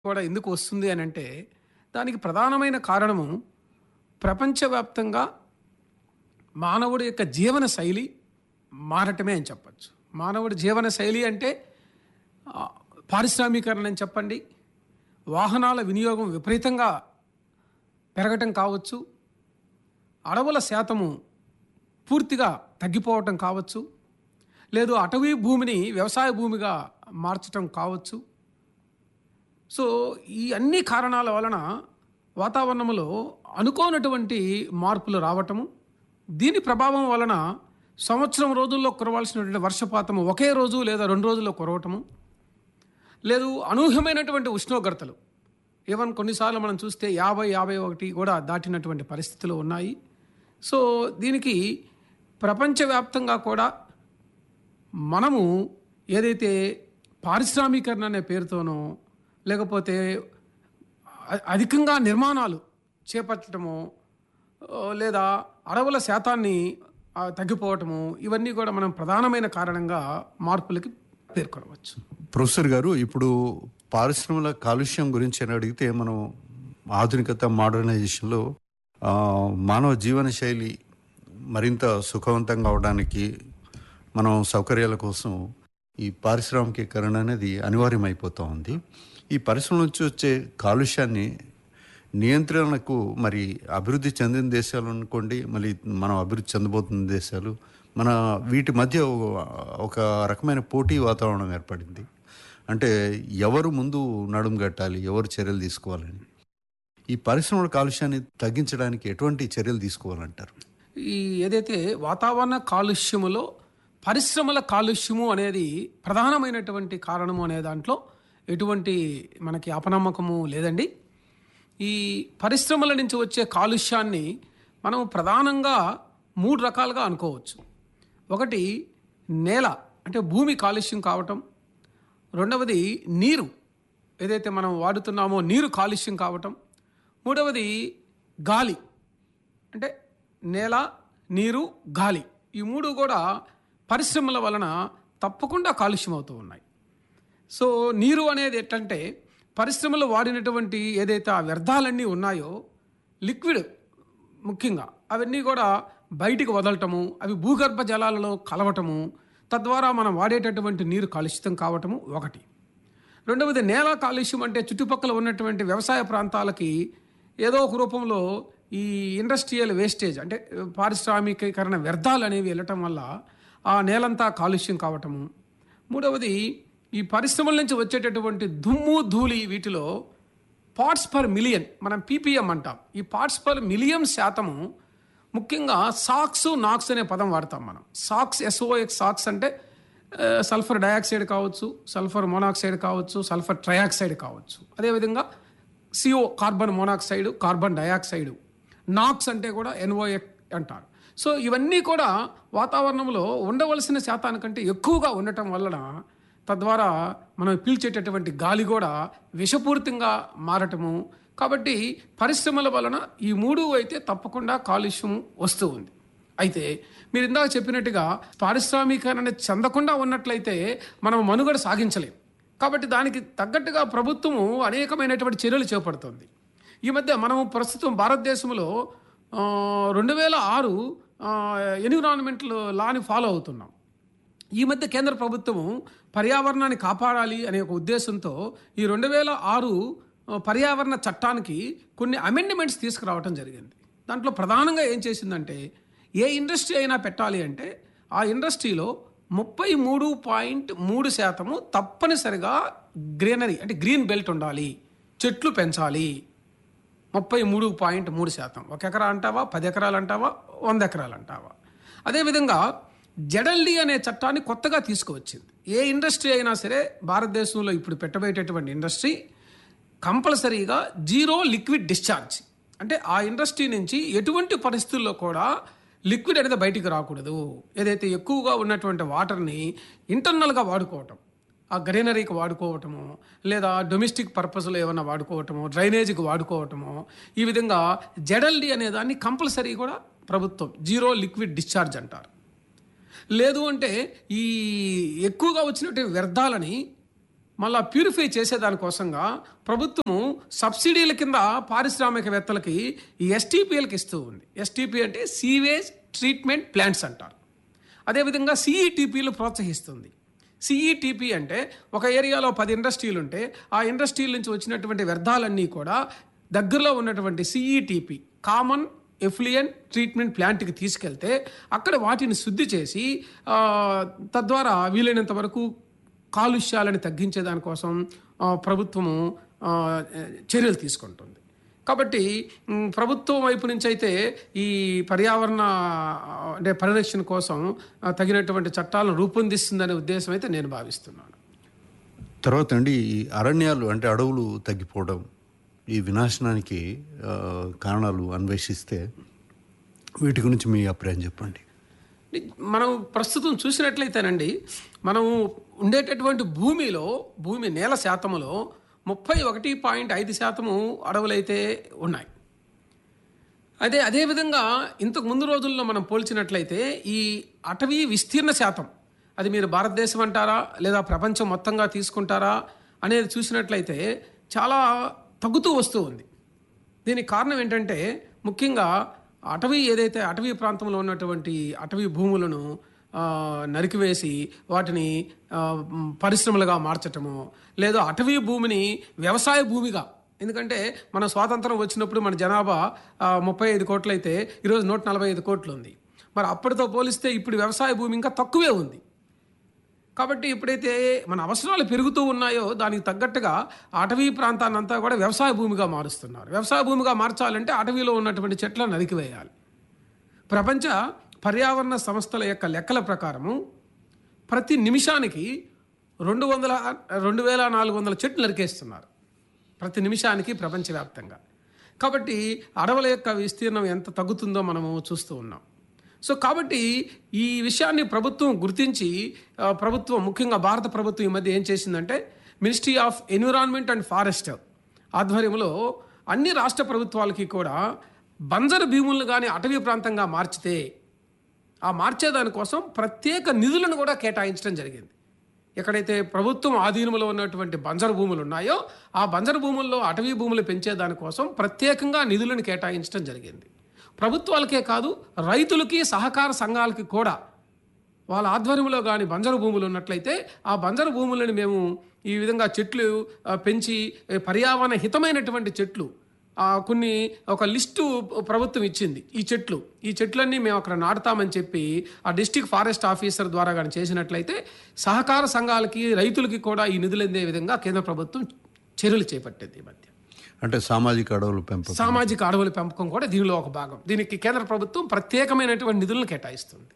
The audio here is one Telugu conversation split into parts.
కూడా ఎందుకు వస్తుంది అని అంటే దానికి ప్రధానమైన కారణము ప్రపంచవ్యాప్తంగా మానవుడి యొక్క జీవన శైలి మారటమే అని చెప్పచ్చు మానవుడి జీవన శైలి అంటే ఆ, పారిశ్రామీకరణ అని చెప్పండి వాహనాల వినియోగం విపరీతంగా పెరగటం కావచ్చు అడవుల శాతము పూర్తిగా తగ్గిపోవటం కావచ్చు లేదు అటవీ భూమిని వ్యవసాయ భూమిగా మార్చటం కావచ్చు సో ఈ అన్ని కారణాల వలన వాతావరణంలో అనుకోనటువంటి మార్పులు రావటము దీని ప్రభావం వలన సంవత్సరం రోజుల్లో కురవాల్సినటువంటి వర్షపాతము ఒకే రోజు లేదా రెండు రోజుల్లో కురవటము లేదు అనూహ్యమైనటువంటి ఉష్ణోగ్రతలు ఈవెన్ కొన్నిసార్లు మనం చూస్తే యాభై యాభై ఒకటి కూడా దాటినటువంటి పరిస్థితులు ఉన్నాయి సో దీనికి ప్రపంచవ్యాప్తంగా కూడా మనము ఏదైతే పారిశ్రామీకరణ అనే పేరుతోనో లేకపోతే అ- అధికంగా నిర్మాణాలు చేపట్టడము ఆ, లేదా అడవుల శాతాన్ని ఆ, తగ్గిపోవటము ఇవన్నీ కూడా మనం ప్రధానమైన కారణంగా మార్పులకి పేర్కొనవచ్చు ప్రొఫెసర్ గారు ఇప్పుడు పారిశ్రమల కాలుష్యం గురించి అని అడిగితే మనం ఆధునికత మోడర్నైజేషన్లో ఆ, మానవ జీవన శైలి మరింత సుఖవంతంగా అవడానికి మనం సౌకర్యాల కోసం ఈ పారిశ్రామికీకరణ అనేది అనివార్యమైపోతూ ఉంది ఈ పరిశ్రమ నుంచి వచ్చే కాలుష్యాన్ని నియంత్రణకు మరి అభివృద్ధి చెందిన దేశాలు అనుకోండి మళ్ళీ మనం అభివృద్ధి చెందబోతున్న దేశాలు మన వీటి మధ్య ఒక- ఒక రకమైన పోటీ వాతావరణం ఏర్పడింది అంటే ఎవరు ముందు నడుము కట్టాలి ఎవరు చర్యలు తీసుకోవాలని ఈ పరిశ్రమల కాలుష్యాన్ని తగ్గించడానికి ఎటువంటి చర్యలు తీసుకోవాలంటారు ఈ ఏదైతే వాతావరణ కాలుష్యములో పరిశ్రమల కాలుష్యము అనేది ప్రధానమైనటువంటి కారణము అనే దాంట్లో ఎటువంటి మనకి అపనమ్మకము లేదండి ఈ పరిశ్రమల నుంచి వచ్చే కాలుష్యాన్ని మనం ప్రధానంగా మూడు రకాలుగా అనుకోవచ్చు ఒకటి నేల అంటే భూమి కాలుష్యం కావటం రెండవది నీరు ఏదైతే మనం వాడుతున్నామో నీరు కాలుష్యం కావటం మూడవది గాలి అంటే నేల నీరు గాలి ఈ మూడు కూడా పరిశ్రమల వలన తప్పకుండా కాలుష్యం అవుతూ ఉన్నాయి సో నీరు అనేది ఎట్టంటే పరిశ్రమలో వాడినటువంటి ఏదైతే ఆ వ్యర్థాలన్నీ ఉన్నాయో లిక్విడ్ ముఖ్యంగా అవన్నీ కూడా బయటికి వదలటము అవి భూగర్భ జలాలలో కలవటము తద్వారా మనం వాడేటటువంటి నీరు కలుషితం కావటము ఒకటి రెండవది నేల కాలుష్యం అంటే చుట్టుపక్కల ఉన్నటువంటి వ్యవసాయ ప్రాంతాలకి ఏదో ఒక రూపంలో ఈ ఇండస్ట్రియల్ వేస్టేజ్ అంటే పారిశ్రామికీకరణ వ్యర్థాలు అనేవి వెళ్ళటం వల్ల ఆ నేలంతా కాలుష్యం కావటము మూడవది ఈ పరిశ్రమల నుంచి వచ్చేటటువంటి దుమ్ము ధూళి వీటిలో పార్ట్స్ పర్ మిలియన్ మనం పీపీఎం అంటాం ఈ పార్ట్స్ పర్ మిలియన్ శాతము ముఖ్యంగా సాక్స్ నాక్స్ అనే పదం వాడతాం మనం సాక్స్ ఎస్ఓఎక్స్ సాక్స్ అంటే ఆ, సల్ఫర్ డయాక్సైడ్ కావచ్చు సల్ఫర్ మోనాక్సైడ్ కావచ్చు సల్ఫర్ ట్రయాక్సైడ్ కావచ్చు అదేవిధంగా CO carbon monoxide carbon dioxide NOx అంటే కూడా ఎన్ఓఎక్ అంటారు సో ఇవన్నీ కూడా వాతావరణంలో ఉండవలసిన శాతానికంటే ఎక్కువగా ఉండటం వలన తద్వారా మనం పీల్చేటటువంటి గాలి కూడా విషపూరితంగా మారటము కాబట్టి పరిశ్రమల వలన ఈ మూడు అయితే తప్పకుండా కాలుష్యం వస్తూ ఉంది అయితే మీరు ఇందాక చెప్పినట్టుగా పారిశ్రామీకరణ చెందకుండా ఉన్నట్లయితే మనం మనుగడ సాగించలేం కాబట్టి దానికి తగ్గట్టుగా ప్రభుత్వము అనేకమైనటువంటి చర్యలు చేపడుతుంది ఈ మధ్య మనం ప్రస్తుతం భారతదేశంలో ఆ, రెండు వేల ఆరు ఎన్విరాన్మెంటల్ లాని ఫాలో అవుతున్నాం ఈ మధ్య కేంద్ర ప్రభుత్వము పర్యావరణాన్ని కాపాడాలి అనే ఒక ఉద్దేశంతో ఈ రెండు వేల ఆరు ఆ, పర్యావరణ చట్టానికి కొన్ని అమెండ్మెంట్స్ తీసుకురావటం జరిగింది దాంట్లో ప్రధానంగా ఏం చేసిందంటే ఏ ఇండస్ట్రీ అయినా పెట్టాలి అంటే ఆ ఇండస్ట్రీలో ముప్పై మూడు పాయింట్ మూడు శాతము తప్పనిసరిగా గ్రీనరీ అంటే గ్రీన్ బెల్ట్ ఉండాలి చెట్లు పెంచాలి ముప్పై మూడు పాయింట్ మూడు శాతం ఒక ఎకరా అంటావా పది ఎకరాలు అంటావా వంద ఎకరాలు అంటావా అదేవిధంగా జడల్డి అనే చట్టాన్ని కొత్తగా తీసుకువచ్చింది ఏ ఇండస్ట్రీ అయినా సరే భారతదేశంలో ఇప్పుడు పెట్టబోయేటటువంటి ఇండస్ట్రీ కంపల్సరీగా జీరో లిక్విడ్ డిశ్చార్జ్ అంటే ఆ ఇండస్ట్రీ నుంచి ఎటువంటి పరిస్థితుల్లో కూడా లిక్విడ్ అనేది బయటికి రాకూడదు ఏదైతే ఎక్కువగా ఉన్నటువంటి వాటర్ని ఇంటర్నల్గా వాడుకోవటం ఆ గ్రీనరీకి వాడుకోవటము లేదా డొమెస్టిక్ పర్పస్లో ఏమైనా వాడుకోవటము డ్రైనేజీకి వాడుకోవటము ఈ విధంగా జెడల్డి అనే దాన్ని కంపల్సరీ కూడా ప్రభుత్వం జీరో లిక్విడ్ డిశ్చార్జ్ అంటారు లేదు అంటే ఈ ఎక్కువగా వచ్చినటువంటి వ్యర్థాలని మళ్ళా ప్యూరిఫై చేసేదానికోసంగా ప్రభుత్వము సబ్సిడీల కింద పారిశ్రామికవేత్తలకి ఈ ఎస్టీపీఎల్కి ఇస్తూ ఉంది ఎస్టీపీ అంటే సీవేజ్ ట్రీట్మెంట్ ప్లాంట్స్ అంటారు అదేవిధంగా సిఈటీపీలు ప్రోత్సహిస్తుంది సిఈటీపీ అంటే ఒక ఏరియాలో పది ఇండస్ట్రీలు ఉంటే ఆ ఇండస్ట్రీల నుంచి వచ్చినటువంటి వ్యర్థాలన్నీ కూడా దగ్గరలో ఉన్నటువంటి సిఈటీపీ కామన్ ఎఫ్లియన్ ట్రీట్మెంట్ ప్లాంట్కి తీసుకెళ్తే అక్కడ వాటిని శుద్ధి చేసి ఆ, తద్వారా వీలైనంత వరకు కాలుష్యాలను తగ్గించే దానికోసం ఆ, ప్రభుత్వము ఆ, చర్యలు తీసుకుంటుంది కాబట్టి మ్, ప్రభుత్వం వైపు నుంచి అయితే ఈ పర్యావరణ ఆ, అంటే పరిరక్షణ కోసం ఆ, తగినటువంటి చట్టాలను రూపొందిస్తుందనే ఉద్దేశం అయితే నేను భావిస్తున్నాను తర్వాత అండి ఈ అరణ్యాలు అంటే అడవులు తగ్గిపోవడం ఈ వినాశనానికి ఆ, కారణాలు అన్వేషిస్తే వీటి గురించి మీ అభిప్రాయం చెప్పండి మనం ప్రస్తుతం చూసినట్లయితేనండి మనం ఉండేటటువంటి భూమిలో భూమి నేల శాతములో ముప్పై ఒకటి పాయింట్ ఐదు శాతము అడవులైతే ఉన్నాయి అదే అదేవిధంగా ఇంతకు ముందు రోజుల్లో మనం పోల్చినట్లయితే ఈ అటవీ విస్తీర్ణ శాతం అది మీరు భారతదేశం అంటారా లేదా ప్రపంచం మొత్తంగా తీసుకుంటారా అనేది చూసినట్లయితే చాలా తగ్గుతూ వస్తూ ఉంది దీనికి కారణం ఏంటంటే ముఖ్యంగా అటవీ ఏదైతే అటవీ ప్రాంతంలో ఉన్నటువంటి అటవీ భూములను ఆ, నరికివేసి వాటిని ఆ, మ్, పరిశ్రమలుగా మార్చటము లేదా అటవీ భూమిని వ్యవసాయ భూమిగా ఎందుకంటే మన స్వాతంత్రం వచ్చినప్పుడు మన జనాభా ఆ, ముప్పై ఐదు కోట్లు అయితే ఈరోజు నూట నలభై ఐదు కోట్లు ఉంది మరి అప్పటితో పోలిస్తే ఇప్పుడు వ్యవసాయ భూమి ఇంకా తక్కువే ఉంది కాబట్టి ఎప్పుడైతే మన అవసరాలు పెరుగుతూ ఉన్నాయో దానికి తగ్గట్టుగా అటవీ ప్రాంతాన్ని అంతా కూడా వ్యవసాయ భూమిగా మారుస్తున్నారు వ్యవసాయ భూమిగా మార్చాలంటే అటవీలో ఉన్నటువంటి చెట్లను నరికివేయాలి ప్రపంచ పర్యావరణ సంస్థల యొక్క లెక్కల ప్రకారము ప్రతి నిమిషానికి రెండు వందల రెండు వేల నాలుగు వందల చెట్లు నరికేస్తున్నారు ప్రతి నిమిషానికి ప్రపంచవ్యాప్తంగా కాబట్టి అడవుల యొక్క విస్తీర్ణం ఎంత తగ్గుతుందో మనము చూస్తూ ఉన్నాం సో కాబట్టి ఈ విషయాన్ని ప్రభుత్వం గుర్తించి ఆ, ప్రభుత్వం ముఖ్యంగా భారత ప్రభుత్వం ఈ మధ్య ఏం చేసిందంటే ministry of environment and forest ఆధ్వర్యంలో అన్ని రాష్ట్ర ప్రభుత్వాలకి కూడా బంజరు భూములను కానీ అటవీ ప్రాంతంగా మార్చితే ఆ మార్చేదానికోసం ప్రత్యేక నిధులను కూడా కేటాయించడం జరిగింది ఎక్కడైతే ప్రభుత్వం ఆధీనంలో ఉన్నటువంటి బంజరు భూములు ఉన్నాయో ఆ బంజరు భూముల్లో అటవీ భూములు పెంచేదానికోసం ప్రత్యేకంగా నిధులను కేటాయించడం జరిగింది ప్రభుత్వాలకే కాదు రైతులకి సహకార సంఘాలకి కూడా వాళ్ళ ఆధ్వర్యంలో కానీ బంజరు భూములు ఉన్నట్లయితే ఆ బంజరు భూములను మేము ఈ విధంగా చెట్లు ఆ, పెంచి ఏ, పర్యావరణ హితమైనటువంటి చెట్లు ఆ, కొన్ని ఒక లిస్టు ప్రభుత్వం ఇచ్చింది ఈ చెట్లు ఈ చెట్లన్నీ మేము అక్కడ నాటుతామని చెప్పి ఆ డిస్టిక్ ఫారెస్ట్ ఆఫీసర్ ద్వారా కానీ చేసినట్లయితే సహకార సంఘాలకి రైతులకి కూడా ఈ నిధులు అందే విధంగా కేంద్ర ప్రభుత్వం చర్యలు చేపట్టింది ఈ మధ్య అంటే సామాజిక అడవులు పెంపకం సామాజిక అడవుల పెంపకం కూడా దీనిలో ఒక భాగం దీనికి కేంద్ర ప్రభుత్వం ప్రత్యేకమైనటువంటి నిధులను కేటాయిస్తుంది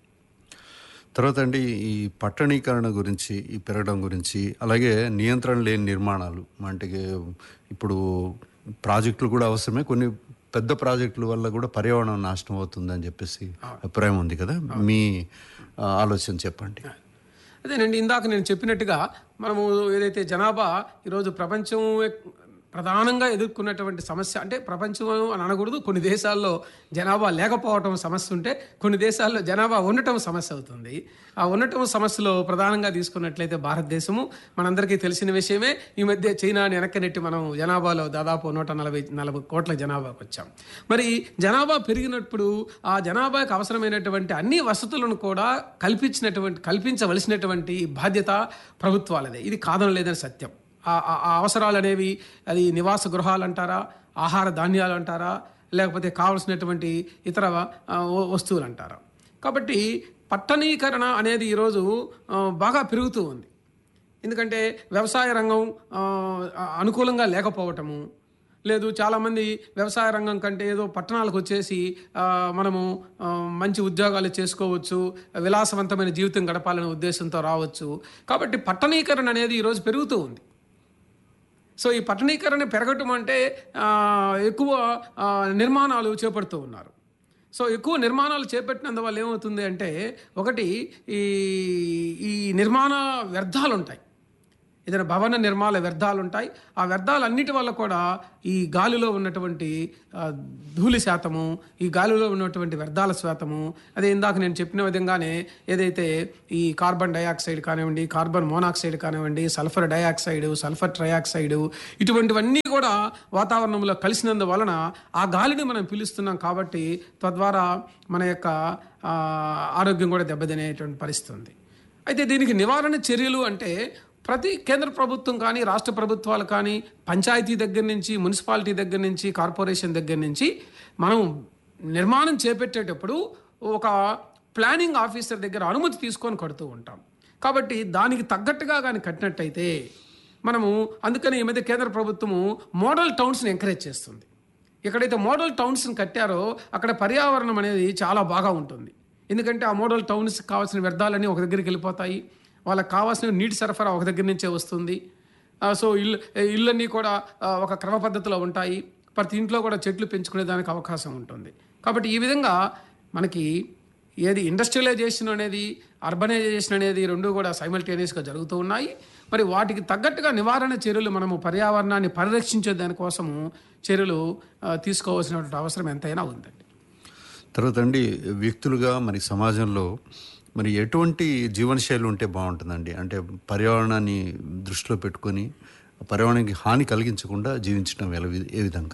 తర్వాత అండి ఈ పట్టణీకరణ గురించి ఈ పెరగడం గురించి అలాగే నియంత్రణ లేని నిర్మాణాలు అంటే ఇప్పుడు ప్రాజెక్టులు కూడా అవసరమే కొన్ని పెద్ద ప్రాజెక్టుల వల్ల కూడా పర్యావరణం నాశనం అవుతుందని చెప్పేసి అభిప్రాయం ఉంది కదా మీ ఆ, ఆలోచన చెప్పండి అదేనండి ఇందాక నేను చెప్పినట్టుగా మనము ఏదైతే జనాభా ఈరోజు ప్రపంచం ఎక్- ప్రధానంగా ఎదుర్కొన్నటువంటి సమస్య అంటే ప్రపంచం అని అనకూడదు కొన్ని దేశాల్లో జనాభా లేకపోవటం సమస్య ఉంటే కొన్ని దేశాల్లో జనాభా ఉండటం సమస్య అవుతుంది ఆ ఉండటం సమస్యలో ప్రధానంగా తీసుకున్నట్లయితే భారతదేశము మనందరికీ తెలిసిన విషయమే ఈ మధ్య చైనాని వెనక్కి నెట్టి మనం జనాభాలో దాదాపు నూట నలభై నలభై కోట్ల జనాభాకు వచ్చాం మరి జనాభా పెరిగినప్పుడు ఆ జనాభాకు అవసరమైనటువంటి అన్ని వసతులను కూడా కల్పించినటువంటి కల్పించవలసినటువంటి బాధ్యత ప్రభుత్వాలదే ఇది కాదనలేదని సత్యం ఆ ఆ- ఆ అవసరాలు అనేవి అది నివాస గృహాలు అంటారా ఆహార ధాన్యాలు అంటారా లేకపోతే కావలసినటువంటి ఇతర ఆ, వ- వస్తువులు అంటారా కాబట్టి పట్టణీకరణ అనేది ఈరోజు ఆ, బాగా పెరుగుతూ ఉంది ఎందుకంటే వ్యవసాయ రంగం ఆ, అనుకూలంగా లేకపోవటము లేదు చాలామంది వ్యవసాయ రంగం కంటే ఏదో పట్టణాలకు వచ్చేసి ఆ, మనము ఆ, మంచి ఉద్యోగాలు చేసుకోవచ్చు విలాసవంతమైన జీవితం గడపాలనే ఉద్దేశంతో రావచ్చు కాబట్టి పట్టణీకరణ అనేది ఈరోజు పెరుగుతూ ఉంది సో ఈ పట్టణీకరణ పెరగటం అంటే ఆ, ఎక్కువ ఆ, నిర్మాణాలు చేపడుతూ ఉన్నారు సో ఎక్కువ నిర్మాణాలు చేపట్టినందువల్ల ఏమవుతుంది అంటే ఒకటి ఈ ఈ నిర్మాణ వ్యర్థాలు ఉంటాయి ఏదైనా భవన నిర్మాణ వ్యర్థాలు ఉంటాయి ఆ వ్యర్థాలన్నిటి వల్ల కూడా ఈ గాలిలో ఉన్నటువంటి ఆ, ధూళి శాతము ఈ గాలిలో ఉన్నటువంటి వ్యర్థాల శాతము అదే ఇందాక నేను చెప్పిన విధంగానే ఏదైతే ఈ కార్బన్ డయాక్సైడ్ కానివ్వండి కార్బన్ మోనాక్సైడ్ కానివ్వండి సల్ఫర్ డయాక్సైడ్ సల్ఫర్ ట్రయాక్సైడ్ ఇటువంటివన్నీ కూడా వాతావరణంలో కలిసినందువలన ఆ గాలిని మనం పీలుస్తున్నాం కాబట్టి తద్వారా మన యొక్క ఆ, ఆరోగ్యం కూడా దెబ్బతినేటువంటి పరిస్థితి ఉంది అయితే దీనికి నివారణ చర్యలు అంటే ప్రతి కేంద్ర ప్రభుత్వం కానీ రాష్ట్ర ప్రభుత్వాలు కానీ పంచాయతీ దగ్గర నుంచి మున్సిపాలిటీ దగ్గర నుంచి కార్పొరేషన్ దగ్గర నుంచి మనం నిర్మాణం చేపట్టేటప్పుడు ఒక ప్లానింగ్ ఆఫీసర్ దగ్గర అనుమతి తీసుకొని కడుతూ ఉంటాం కాబట్టి దానికి తగ్గట్టుగా కానీ కట్టినట్టయితే మనము అందుకని ఈ మధ్య కేంద్ర ప్రభుత్వము మోడల్ టౌన్స్ని ఎంకరేజ్ చేస్తుంది ఎక్కడైతే మోడల్ టౌన్స్ని కట్టారో అక్కడ పర్యావరణం అనేది చాలా బాగా ఉంటుంది ఎందుకంటే ఆ మోడల్ టౌన్స్కి కావాల్సిన వ్యర్థాలన్నీ ఒక దగ్గరికి వెళ్ళిపోతాయి వాళ్ళకి కావాల్సిన నీటి సరఫరా ఒక దగ్గర నుంచే వస్తుంది ఆ, సో ఇల్లు ఇళ్ళన్నీ కూడా ఆ, ఒక క్రమ పద్ధతిలో ఉంటాయి ప్రతి ఇంట్లో కూడా చెట్లు పెంచుకునే దానికి అవకాశం ఉంటుంది కాబట్టి ఈ విధంగా మనకి ఏది ఇండస్ట్రియలైజేషన్ అనేది అర్బనైజేషన్ అనేది రెండు కూడా సైమల్టేనియస్గా జరుగుతూ ఉన్నాయి మరి వాటికి తగ్గట్టుగా నివారణ చర్యలు మనము పర్యావరణాన్ని పరిరక్షించే దానికోసము చర్యలు ఆ, తీసుకోవాల్సినటువంటి అవసరం ఎంతైనా ఉందండి తర్వాత అండి వ్యక్తులుగా మరి సమాజంలో మరి ఎటువంటి జీవనశైలి ఉంటే బాగుంటుందండి అంటే పర్యావరణాన్ని దృష్టిలో పెట్టుకొని పర్యావరణానికి హాని కలిగించకుండా జీవించడం ఎలా ఏ విధంగా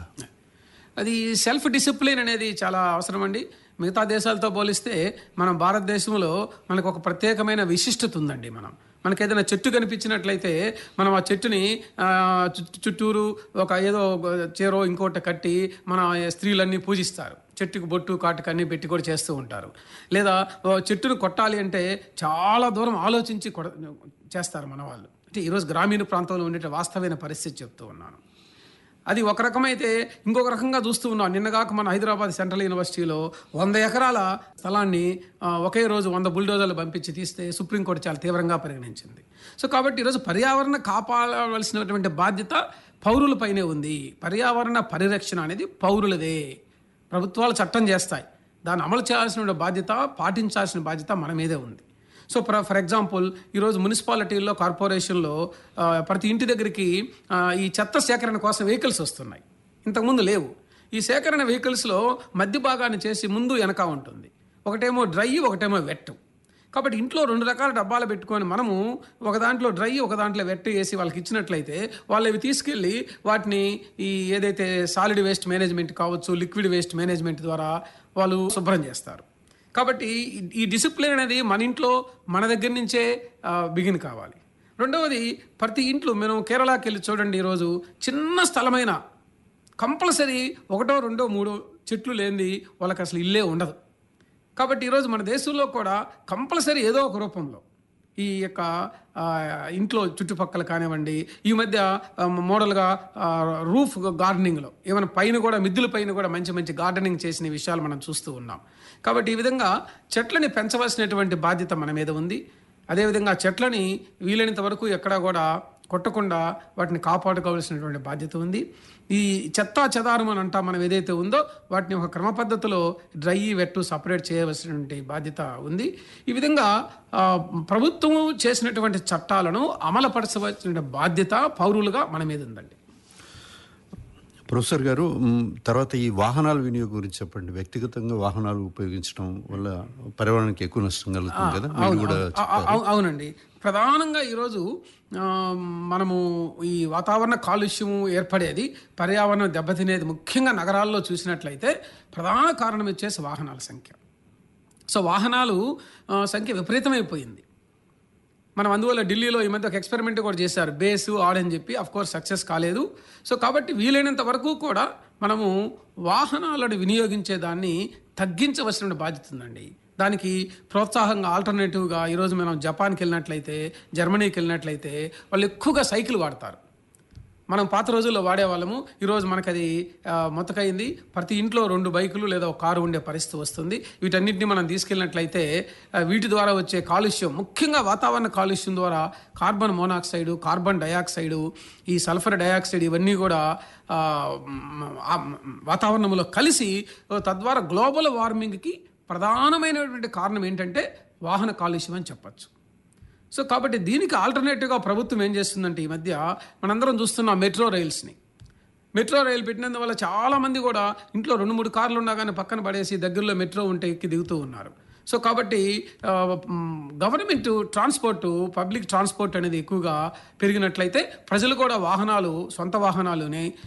అది సెల్ఫ్ డిసిప్లిన్ అనేది చాలా అవసరం అండి మిగతా దేశాలతో పోలిస్తే మన భారతదేశంలో మనకు ఒక ప్రత్యేకమైన విశిష్టత ఉందండి మనం మనకి ఏదైనా చెట్టు కనిపించినట్లయితే మనం ఆ చెట్టుని ఆ, చుట్టూ- చుట్టూరు ఒక ఏదో ఒక చీరో ఇంకోటి కట్టి మన స్త్రీలన్నీ పూజిస్తారు చెట్టుకు బొట్టు కాటుకు అన్నీ పెట్టి కూడా చేస్తూ ఉంటారు లేదా ఓ చెట్టును కొట్టాలి అంటే చాలా దూరం ఆలోచించి కొడ చేస్తారు మన వాళ్ళు అంటే ఈరోజు గ్రామీణ ప్రాంతంలో ఉండే వాస్తవమైన పరిస్థితి చెప్తూ ఉన్నాను అది ఒక రకమైతే ఇంకొక రకంగా చూస్తూ ఉన్నాం నిన్నగాక మన హైదరాబాద్ సెంట్రల్ యూనివర్సిటీలో వంద ఎకరాల స్థలాన్ని ఆ, ఒకే రోజు వంద బుల్డోజర్లు పంపించి తీస్తే సుప్రీంకోర్టు చాలా తీవ్రంగా పరిగణించింది సో కాబట్టి ఈరోజు పర్యావరణ కాపాడవలసినటువంటి బాధ్యత పౌరులపైనే ఉంది పర్యావరణ పరిరక్షణ అనేది పౌరులదే ప్రభుత్వాలు చట్టం చేస్తాయి దాన్ని అమలు చేయాల్సిన బాధ్యత పాటించాల్సిన బాధ్యత మన మీదే ఉంది సో ఫర్ ఫర్ ఎగ్జాంపుల్ ఈరోజు మున్సిపాలిటీల్లో కార్పొరేషన్లో ఆ, ప్రతి ఇంటి దగ్గరికి ఆ, ఈ చెత్త సేకరణ కోసం వెహికల్స్ వస్తున్నాయి ఇంతకుముందు లేవు ఈ సేకరణ వెహికల్స్లో మధ్య భాగాన్ని చేసి ముందు వెనక ఉంటుంది ఒకటేమో డ్రై ఒకటేమో వెట్ కాబట్టి ఇంట్లో రెండు రకాల డబ్బాలు పెట్టుకొని మనము ఒక దాంట్లో డ్రై ఒక దాంట్లో వెట్ వేసి వాళ్ళకి ఇచ్చినట్లయితే వాళ్ళు ఇవి తీసుకెళ్ళి వాటిని ఈ ఏదైతే సాలిడ్ వేస్ట్ మేనేజ్మెంట్ కావచ్చు లిక్విడ్ వేస్ట్ మేనేజ్మెంట్ ద్వారా వాళ్ళు శుభ్రం చేస్తారు కాబట్టి ఈ- ఈ డిసిప్లిన్ అనేది మన ఇంట్లో మన దగ్గర నుంచే బిగిన్ కావాలి రెండవది ప్రతి ఇంట్లో మనం కేరళకి వెళ్ళి చూడండి ఈరోజు చిన్న స్థలమైన కంపల్సరీ ఒకటో రెండో మూడో చెట్లు లేనిది వాళ్ళకి అసలు ఇల్లే ఉండదు కాబట్టి ఈరోజు మన దేశంలో కూడా కంపల్సరీ ఏదో ఒక రూపంలో ఈ యొక్క ఆ, ఇంట్లో చుట్టుపక్కల కానివ్వండి ఈ మధ్య ఆ, మోడల్గా ఆ, రూఫ్ గార్డెనింగ్లో ఏమైనా పైన కూడా మిద్దుల పైన కూడా మంచి మంచి గార్డెనింగ్ చేసిన విషయాలు మనం చూస్తూ ఉన్నాం కాబట్టి ఈ విధంగా చెట్లని పెంచవలసినటువంటి బాధ్యత మన మీద ఉంది అదేవిధంగా చెట్లని వీలైనంత వరకు ఎక్కడా కూడా కొట్టకుండా వాటిని కాపాడుకోవాల్సినటువంటి బాధ్యత ఉంది ఈ చెత్త చెదారం అని అంటాం మనం ఏదైతే ఉందో వాటిని ఒక క్రమ పద్ధతిలో డ్రై వెట్టు సపరేట్ చేయవలసినటువంటి బాధ్యత ఉంది ఈ విధంగా ఆ, ప్రభుత్వం చేసినటువంటి చట్టాలను అమలుపరచవలసిన బాధ్యత పౌరులుగా మన మీద ఉందండి ప్రొఫెసర్ గారు మ్, తర్వాత ఈ వాహనాల వినియోగం గురించి చెప్పండి వ్యక్తిగతంగా వాహనాలు ఉపయోగించడం వల్ల పర్యావరణానికి ఎక్కువ నష్టం కలుగుతుంది కదా మీరు కూడా అ- అ- అవు- అవునండి ప్రధానంగా ఈరోజు ఆ, మనము ఈ వాతావరణ కాలుష్యము ఏర్పడేది పర్యావరణం దెబ్బతినేది ముఖ్యంగా నగరాల్లో చూసినట్లయితే ప్రధాన కారణం వచ్చేసి వాహనాల సంఖ్య సో వాహనాలు ఆ, సంఖ్య విపరీతమైపోయింది మనం అందువల్ల ఢిల్లీలో ఈ మధ్య ఒక ఎక్స్పెరిమెంట్ కూడా చేశారు బేసు ఆడని చెప్పి అఫ్ కోర్స్ సక్సెస్ కాలేదు సో కాబట్టి వీలైనంత వరకు కూడా మనము వాహనాలను వినియోగించే దాన్ని తగ్గించవలసిన బాధ్యత ఉందండి దానికి ప్రోత్సాహంగా ఆల్టర్నేటివ్గా ఈరోజు మనం జపాన్కి వెళ్ళినట్లయితే జర్మనీకి వెళ్ళినట్లయితే వాళ్ళు ఎక్కువగా సైకిల్ వాడతారు మనం పాత రోజుల్లో వాడేవాళ్ళము ఈరోజు మనకు అది ఆ, మొత్తకైంది ప్రతి ఇంట్లో రెండు బైకులు లేదా ఒక కారు ఉండే పరిస్థితి వస్తుంది వీటన్నిటిని మనం తీసుకెళ్ళినట్లయితే ఆ, వీటి ద్వారా వచ్చే కాలుష్యం ముఖ్యంగా వాతావరణ కాలుష్యం ద్వారా కార్బన్ మోనాక్సైడ్ కార్బన్ డయాక్సైడ్ ఈ సల్ఫర్ డయాక్సైడ్ ఇవన్నీ కూడా ఆ, మ్, ఆ, మ్, వాతావరణంలో కలిసి ఆ, తద్వారా గ్లోబల్ వార్మింగ్కి ప్రధానమైనటువంటి కారణం ఏంటంటే వాహన కాలుష్యం అని చెప్పచ్చు సో కాబట్టి దీనికి ఆల్టర్నేటివ్గా ప్రభుత్వం ఏం చేస్తుందంటే ఈ మధ్య మనందరం చూస్తున్నాం మెట్రో రైల్స్ని మెట్రో రైలు పెట్టినందువల్ల చాలా మంది కూడా ఇంట్లో రెండు మూడు కార్లు ఉన్నా కానీ పక్కన పడేసి దగ్గరలో మెట్రో ఉంటే ఎక్కి దిగుతూ ఉన్నారు సో కాబట్టి ఆ, మ్, గవర్నమెంట్ ట్రాన్స్పోర్ట్ పబ్లిక్ ట్రాన్స్పోర్ట్ అనేది ఎక్కువగా పెరిగినట్లయితే ప్రజలు కూడా వాహనాలు సొంత వాహనాలుని